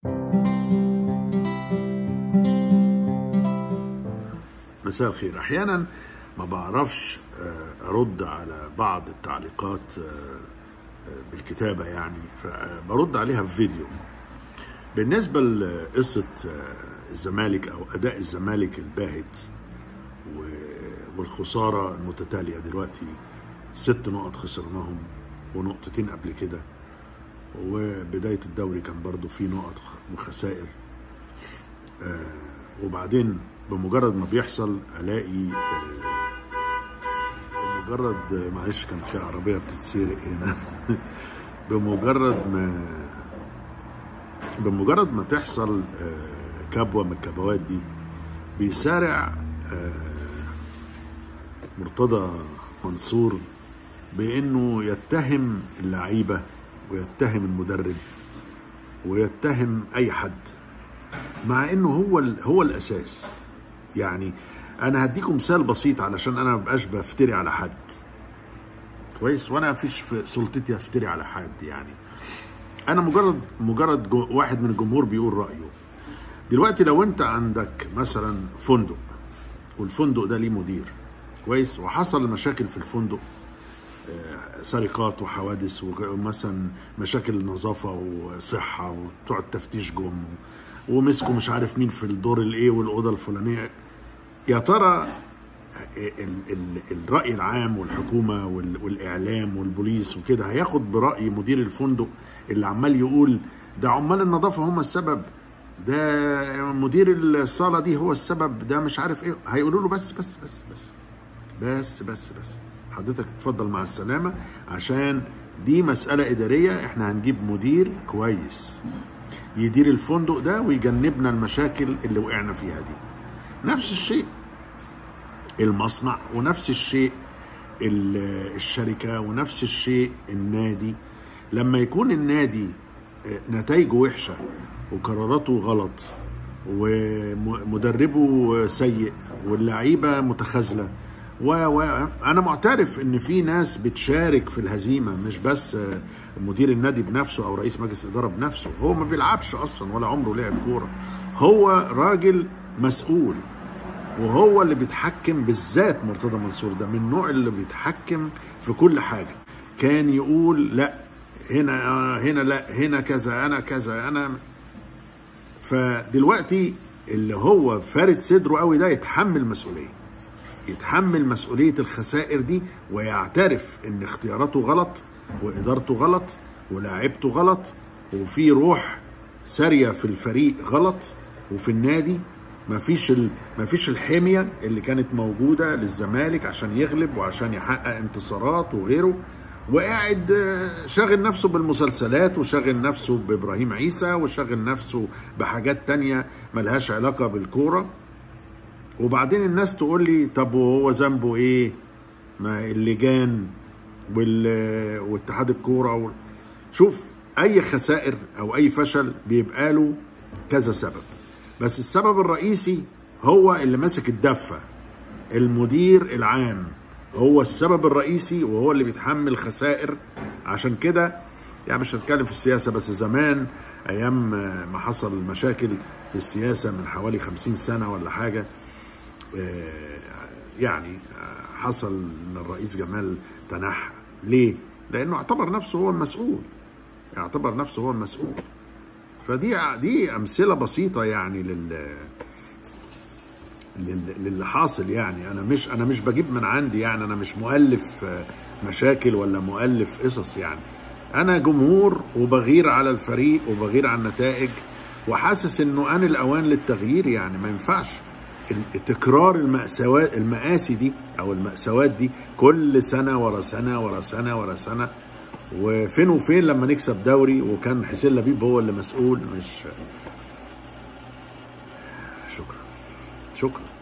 مساء الخير احيانا ما بعرفش آه، ارد على بعض التعليقات آه، آه، بالكتابه يعني فبرد عليها في فيديو بالنسبه لقصه آه، الزمالك او اداء الزمالك الباهت و- والخساره المتتاليه دلوقتي ست نقط خسرناهم ونقطتين قبل كده وبدايه الدوري كان برضو في نقط وخسائر وبعدين بمجرد ما بيحصل الاقي آه، بمجرد معلش كان في عربيه بتتسرق هنا بمجرد ما بمجرد ما تحصل آه، كبوه من الكبوات دي بيسارع آه، مرتضى منصور بانه يتهم اللعيبه ويتهم المدرب ويتهم اي حد مع انه هو ال- هو الاساس يعني انا هديكم مثال بسيط علشان انا مبقاش بفتري على حد كويس وانا مفيش في سلطتي افتري على حد يعني انا مجرد مجرد جو واحد من الجمهور بيقول رايه دلوقتي لو انت عندك مثلا فندق والفندق ده ليه مدير كويس وحصل مشاكل في الفندق سرقات وحوادث ومثلا مشاكل نظافه وصحه وبتوع التفتيش جم ومسكوا مش عارف مين في الدور الايه والاوضه الفلانيه يا ترى ال ال الراي العام والحكومه وال والاعلام والبوليس وكده هياخد براي مدير الفندق اللي عمال يقول ده عمال النظافه هم السبب ده مدير الصاله دي هو السبب ده مش عارف ايه هيقولوا له بس بس بس بس بس بس بس حضرتك تتفضل مع السلامة عشان دي مسألة إدارية احنا هنجيب مدير كويس يدير الفندق ده ويجنبنا المشاكل اللي وقعنا فيها دي نفس الشيء المصنع ونفس الشيء ال- الشركة ونفس الشيء النادي لما يكون النادي آه، نتائجه وحشة وقراراته غلط ومدربه سيء واللعيبة متخاذلة و و انا معترف ان في ناس بتشارك في الهزيمه مش بس آه، مدير النادي بنفسه او رئيس مجلس الاداره بنفسه هو ما بيلعبش اصلا ولا عمره لعب كوره هو راجل مسؤول وهو اللي بيتحكم بالذات مرتضى منصور ده من النوع اللي بيتحكم في كل حاجه كان يقول لا هنا آه، هنا لا هنا كذا انا كذا انا فدلوقتي اللي هو فارد صدره قوي ده يتحمل مسؤوليه يتحمل مسؤوليه الخسائر دي ويعترف ان اختياراته غلط وادارته غلط ولاعيبته غلط وفي روح ساريه في الفريق غلط وفي النادي مفيش ال... مفيش الحميه اللي كانت موجوده للزمالك عشان يغلب وعشان يحقق انتصارات وغيره وقاعد آه، شاغل نفسه بالمسلسلات وشاغل نفسه بابراهيم عيسى وشاغل نفسه بحاجات تانية ملهاش علاقه بالكوره وبعدين الناس تقول لي طب وهو ذنبه ايه ما اللجان وال... واتحاد الكوره وال... شوف اي خسائر او اي فشل بيبقى له كذا سبب بس السبب الرئيسي هو اللي ماسك الدفه المدير العام هو السبب الرئيسي وهو اللي بيتحمل خسائر عشان كده يعني مش هنتكلم في السياسه بس زمان ايام ما حصل مشاكل في السياسه من حوالي خمسين سنه ولا حاجه آه، يعني آه، حصل ان الرئيس جمال تنحى ليه؟ لانه اعتبر نفسه هو المسؤول اعتبر نفسه هو المسؤول فدي دي امثله بسيطه يعني لل لل- للي حاصل يعني انا مش انا مش بجيب من عندي يعني انا مش مؤلف آه، مشاكل ولا مؤلف قصص يعني انا جمهور وبغير على الفريق وبغير على النتائج وحاسس انه ان الاوان للتغيير يعني ما ينفعش ال- تكرار المأساوات المآسي دي او المأساوات دي كل سنه ورا سنه ورا سنه ورا سنه وفين وفين لما نكسب دوري وكان حسين لبيب هو اللي مسؤول مش شكرا شكرا